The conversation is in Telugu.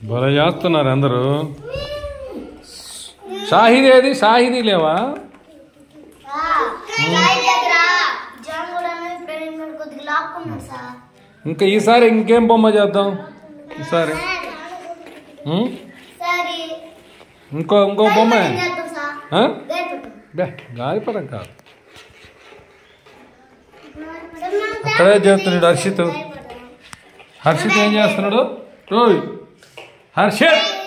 భలే చేస్తున్నారు అందరూ షాహిదీ ఏది షాహిదీ లేవా సాయి దగ్గర జాన్ కూడా ప్రేమ కొద్దిగా లాక్కున్నాడు సార్ ఇంకా ఈసారి ఇంకేం బొమ్మ చేద్దాం ఈసారి ఉం? సరే ఇంకో ఇంకో బొమ్మ ఏం చేద్దాం సార్ ఆ? గైపట్టు బే గాలిపటం కాదు అక్కడే చేస్తున్నాడు హర్షిత్ హర్షిత్ ఏం చేస్తున్నాడు రోయ్ హర్షిత్